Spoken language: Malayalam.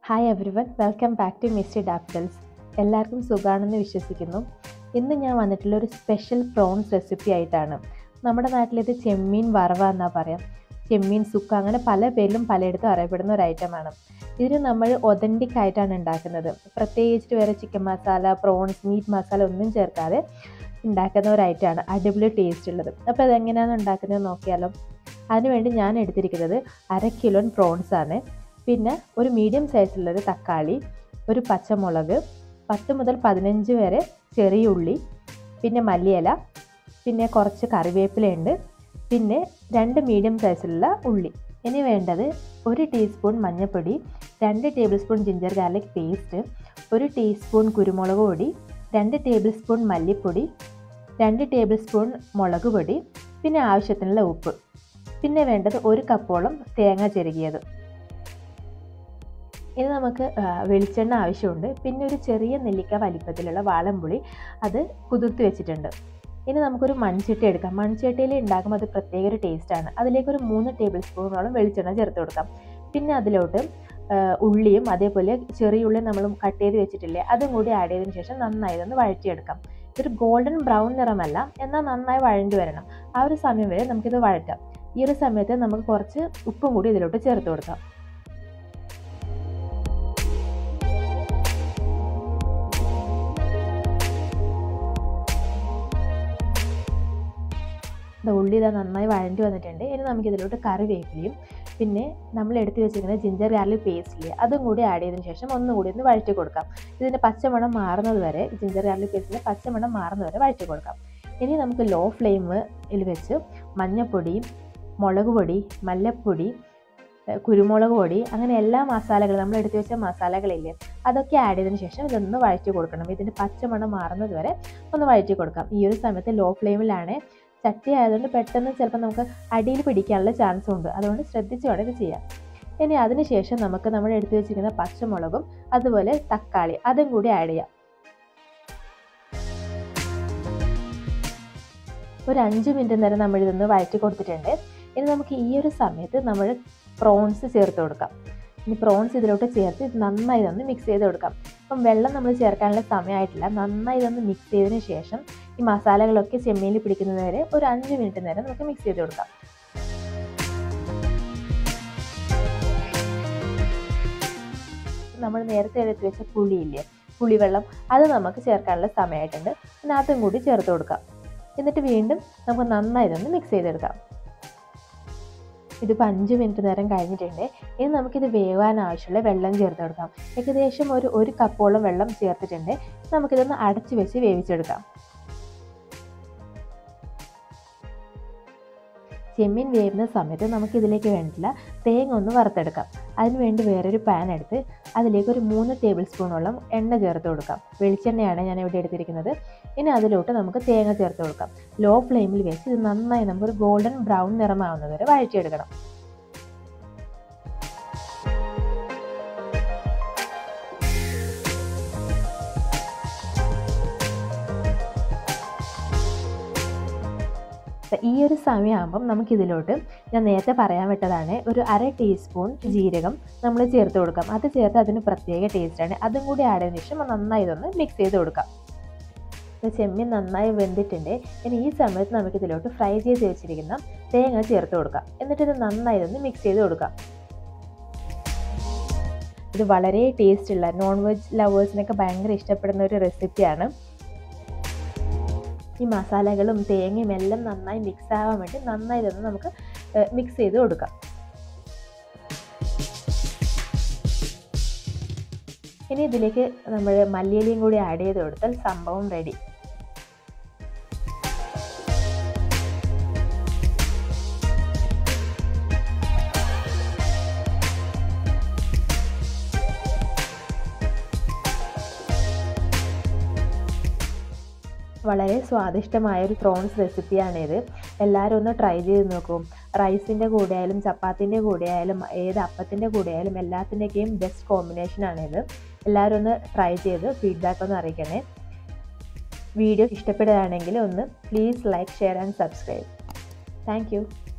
hi everyone welcome back to mister ഡാപ്ഡൽസ് എല്ലാവർക്കും സുഖമാണെന്ന് വിശ്വസിക്കുന്നു ഇന്ന് ഞാൻ വന്നിട്ടുള്ള ഒരു സ്പെഷ്യൽ പ്രോൺസ് റെസിപ്പി ആയിട്ടാണ് നമ്മുടെ നാട്ടിലിത് ചെമ്മീൻ വറവ എന്നാ പറയാം ചെമ്മീൻ സുക്ക അങ്ങനെ പല പേരിലും പലയിടത്തും അറിയപ്പെടുന്ന ഒരു ഐറ്റമാണ് ഇതിന് നമ്മൾ ഒതൻറ്റിക് ആയിട്ടാണ് ഉണ്ടാക്കുന്നത് പ്രത്യേകിച്ച് വേറെ chicken masala prawns meat masala ഒന്നും ചേർക്കാതെ ഉണ്ടാക്കുന്ന ഒരു ഐറ്റമാണ് അടിപൊളി ടേസ്റ്റ് ഉള്ളത് അപ്പോൾ അതെങ്ങനെയാണ് ഉണ്ടാക്കുന്നത് നോക്കിയാലോ അതിനുവേണ്ടി ഞാൻ എടുത്തിരിക്കുന്നത് അര കിലോ പ്രോൺസ് ആണ് പിന്നെ ഒരു മീഡിയം സൈസിലുള്ളൊരു തക്കാളി ഒരു പച്ചമുളക് പത്ത് മുതൽ പതിനഞ്ച് വരെ ചെറിയ ഉള്ളി പിന്നെ മല്ലിയില പിന്നെ കുറച്ച് കറിവേപ്പിലയുണ്ട് പിന്നെ രണ്ട് മീഡിയം സൈസിലുള്ള ഉള്ളി ഇനി വേണ്ടത് ഒരു ടീസ്പൂൺ മഞ്ഞൾപ്പൊടി രണ്ട് tablespoon ginger garlic paste ഒരു ടീസ്പൂൺ കുരുമുളക് പൊടി രണ്ട് ടേബിൾ സ്പൂൺ മല്ലിപ്പൊടി രണ്ട് ടേബിൾ സ്പൂൺ മുളക് പൊടി പിന്നെ ആവശ്യത്തിനുള്ള ഉപ്പ് പിന്നെ വേണ്ടത് ഒരു കപ്പോളം തേങ്ങ ചെരുകിയത് ഇനി നമുക്ക് വെളിച്ചെണ്ണ ആവശ്യമുണ്ട് പിന്നെ ഒരു ചെറിയ നെല്ലിക്ക വലിപ്പത്തിലുള്ള വാളംപുളി അത് കുതിർത്ത് വെച്ചിട്ടുണ്ട് ഇനി നമുക്കൊരു മൺചട്ടി എടുക്കാം മൺചട്ടിയിൽ ഉണ്ടാക്കുമ്പോൾ അത് പ്രത്യേക ഒരു ടേസ്റ്റാണ് അതിലേക്ക് ഒരു മൂന്ന് ടേബിൾ സ്പൂണോളം വെളിച്ചെണ്ണ ചേർത്ത് കൊടുക്കാം പിന്നെ അതിലോട്ട് ഉള്ളിയും അതേപോലെ ചെറിയ ഉള്ളി നമ്മൾ കട്ട് ചെയ്ത് വെച്ചിട്ടില്ലേ അതും കൂടി ആഡ് ചെയ്തതിന് ശേഷം നന്നായി ഇതൊന്ന് വഴറ്റിയെടുക്കാം ഒരു ഗോൾഡൻ ബ്രൗൺ നിറമല്ല എന്നാൽ നന്നായി വഴണ്ടി വരണം ആ ഒരു സമയം വരെ നമുക്കിത് വഴറ്റാം ഈ ഒരു സമയത്ത് നമുക്ക് കുറച്ച് ഉപ്പും കൂടി ഇതിലോട്ട് ചേർത്ത് കൊടുക്കാം ഉള്ളി ഇതാ നന്നായി വഴണ്ടി വന്നിട്ടുണ്ട് ഇനി നമുക്ക് ഇതിലോട്ട് കറിവേപ്പിലയും പിന്നെ നമ്മൾ എടുത്ത് വെച്ചിരിക്കുന്ന ജിഞ്ചർ ഗാർലിക് പേസ്റ്റിൽ അതും കൂടി ആഡ് ചെയ്തതിന് ശേഷം ഒന്നും കൂടി ഒന്ന് വഴറ്റി കൊടുക്കാം ഇതിൻ്റെ പച്ചമണം മാറുന്നത് വരെ ജിഞ്ചർ ഗാർലിക് പേസ്റ്റിൽ പച്ചമണം മാറുന്നത് വരെ വഴറ്റി കൊടുക്കാം ഇനി നമുക്ക് ലോ ഫ്ലെയിമിൽ വെച്ച് മഞ്ഞൾപ്പൊടി മുളക് പൊടി മല്ലപ്പൊടി കുരുമുളക് പൊടി അങ്ങനെ എല്ലാ മസാലകളും നമ്മൾ എടുത്തു വെച്ച മസാലകളില്ലേ അതൊക്കെ ആഡ് ചെയ്തതിന് ശേഷം ഇതൊന്ന് വഴറ്റി കൊടുക്കണം ഇതിൻ്റെ പച്ചമണം മാറുന്നത് വരെ ഒന്ന് വഴറ്റി കൊടുക്കാം ഈ ഒരു സമയത്ത് ലോ ഫ്ലെയിമിലാണ് ചട്ടി ആയതുകൊണ്ട് പെട്ടെന്ന് ചിലപ്പോൾ നമുക്ക് അടിയിൽ പിടിക്കാനുള്ള ചാൻസ് ഉണ്ട് അതുകൊണ്ട് ശ്രദ്ധിച്ച് വേണം ഇത് ചെയ്യാം ഇനി അതിനുശേഷം നമുക്ക് നമ്മൾ എടുത്തു വെച്ചിരിക്കുന്ന പച്ചമുളകും അതുപോലെ തക്കാളി അതും കൂടി ആഡ് ചെയ്യാം ഒരു അഞ്ച് മിനിറ്റ് നേരം നമ്മൾ ഇതൊന്ന് വഴറ്റി കൊടുത്തിട്ടുണ്ട് ഇനി നമുക്ക് ഈ ഒരു സമയത്ത് നമ്മൾ പ്രോൺസ് ചേർത്ത് കൊടുക്കാം ഇനി പ്രോൺസ് ഇതിലോട്ട് ചേർത്ത് ഇത് നന്നായി ഇതൊന്ന് മിക്സ് ചെയ്ത് കൊടുക്കാം അപ്പം വെള്ളം നമ്മൾ ചേർക്കാനുള്ള സമയമായിട്ടില്ല നന്നായി ഇതൊന്ന് മിക്സ് ചെയ്തതിന് ശേഷം ഈ മസാലകളൊക്കെ ചെമ്മീനിൽ പിടിക്കുന്നത് വരെ ഒരു അഞ്ച് മിനിറ്റ് നേരം നമുക്ക് മിക്സ് ചെയ്ത് കൊടുക്കാം നമ്മൾ നേരത്തെ എടുത്ത് വെച്ച പുളിയില്ലേ പുളിവെള്ളം അത് നമുക്ക് ചേർക്കാനുള്ള സമയമായിട്ടുണ്ട് പിന്നെ അതും കൂടി ചേർത്ത് കൊടുക്കാം എന്നിട്ട് വീണ്ടും നമുക്ക് നന്നായി ഇതൊന്ന് മിക്സ് ചെയ്തെടുക്കാം ഇതിപ്പോൾ അഞ്ച് മിനിറ്റ് നേരം കഴിഞ്ഞിട്ടുണ്ട് ഇനി നമുക്കിത് വേവാൻ ആവശ്യമുള്ള വെള്ളം ചേർത്ത് കൊടുക്കാം ഏകദേശം ഒരു ഒരു കപ്പോളം വെള്ളം ചേർത്തിട്ടുണ്ട് നമുക്കിതൊന്ന് അടച്ചു വെച്ച് വേവിച്ചെടുക്കാം ചെമ്മീൻ വേവുന്ന സമയത്ത് നമുക്ക് ഇതിലേക്ക് വേണ്ടില്ല തേങ്ങ ഒന്ന് വറുത്തെടുക്കാം അതിന് വേണ്ടി വേറൊരു പാൻ എടുത്ത് അതിലേക്ക് ഒരു മൂന്ന് ടേബിൾ സ്പൂണോളം എണ്ണ ചേർത്ത് കൊടുക്കാം വെളിച്ചെണ്ണയാണ് ഞാൻ ഇവിടെ എടുത്തിരിക്കുന്നത് ഇനി അതിലോട്ട് നമുക്ക് തേങ്ങ ചേർത്ത് കൊടുക്കാം ലോ ഫ്ലെയിമിൽ വെച്ച് ഇത് നന്നായി നമുക്കൊരു ഗോൾഡൻ ബ്രൗൺ നിറമാവുന്നത് വരെ വഴറ്റിയെടുക്കണം ഈ ഒരു സമയമാകുമ്പം നമുക്കിതിലോട്ട് ഞാൻ നേരത്തെ പറയാൻ വിട്ടതാണ് ഒരു അര ടീസ്പൂൺ ജീരകം നമ്മൾ ചേർത്ത് കൊടുക്കാം അത് ചേർത്ത് അതിന് പ്രത്യേക ടേസ്റ്റാണ് അതും കൂടി ആഡ് ചെയ്തതിന് ശേഷം നന്നായി ഇതൊന്ന് മിക്സ് ചെയ്ത് കൊടുക്കാം ചെമ്മീൻ നന്നായി വെന്തിട്ടുണ്ട് ഇനി ഈ സമയത്ത് നമുക്കിതിലോട്ട് ഫ്രൈ ചെയ്ത് വെച്ചിരിക്കുന്ന തേങ്ങ ചേർത്ത് കൊടുക്കാം എന്നിട്ട് ഇത് നന്നായി ഇതൊന്ന് മിക്സ് ചെയ്ത് കൊടുക്കാം ഇത് വളരെ ടേസ്റ്റുള്ള നോൺ വെജ് ലവേഴ്സിനൊക്കെ ഭയങ്കര ഇഷ്ടപ്പെടുന്ന ഒരു റെസിപ്പിയാണ് ഈ മസാലകളും തേങ്ങയും എല്ലാം നന്നായി മിക്സ് ആവാൻ വേണ്ടി നന്നായി ഇതൊന്ന് നമുക്ക് മിക്സ് ചെയ്ത് കൊടുക്കാം ഇനി ഇതിലേക്ക് നമ്മൾ മല്ലിയിലയും കൂടി ആഡ് ചെയ്ത് കൊടുത്താൽ സംഭവം റെഡി വളരെ സ്വാദിഷ്ടമായ ഒരു പ്രോൺസ് റെസിപ്പിയാണിത് എല്ലാവരും ഒന്ന് ട്രൈ ചെയ്ത് നോക്കൂ റൈസിൻ്റെ കൂടെ ആയാലും ചപ്പാത്തിൻ്റെ കൂടെ ആയാലും ഏത് അപ്പത്തിൻ്റെ കൂടെ ആയാലും എല്ലാത്തിൻ്റെയൊക്കെയും ബെസ്റ്റ് കോമ്പിനേഷനാണിത് എല്ലാവരും ഒന്ന് ട്രൈ ചെയ്ത് ഫീഡ്ബാക്ക് ഒന്ന് അറിയിക്കണേ വീഡിയോ ഇഷ്ടപ്പെടുകയാണെങ്കിൽ ഒന്ന് please like share and subscribe thank